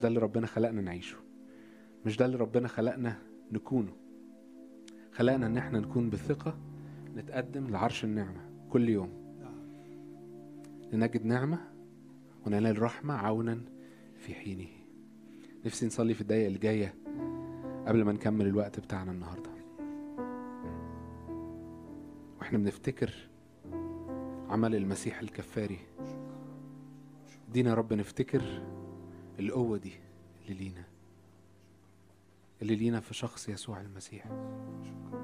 ده اللي ربنا خلقنا نعيشه مش ده اللي ربنا خلقنا نكونه خلقنا ان احنا نكون بثقة نتقدم لعرش النعمة كل يوم لنجد نعمة وننال رحمة عونا في حينه نفسي نصلي في الدقايق اللي جاية قبل ما نكمل الوقت بتاعنا النهاردة واحنا بنفتكر عمل المسيح الكفاري دينا يا رب نفتكر القوة دي اللي لينا اللي لينا في شخص يسوع المسيح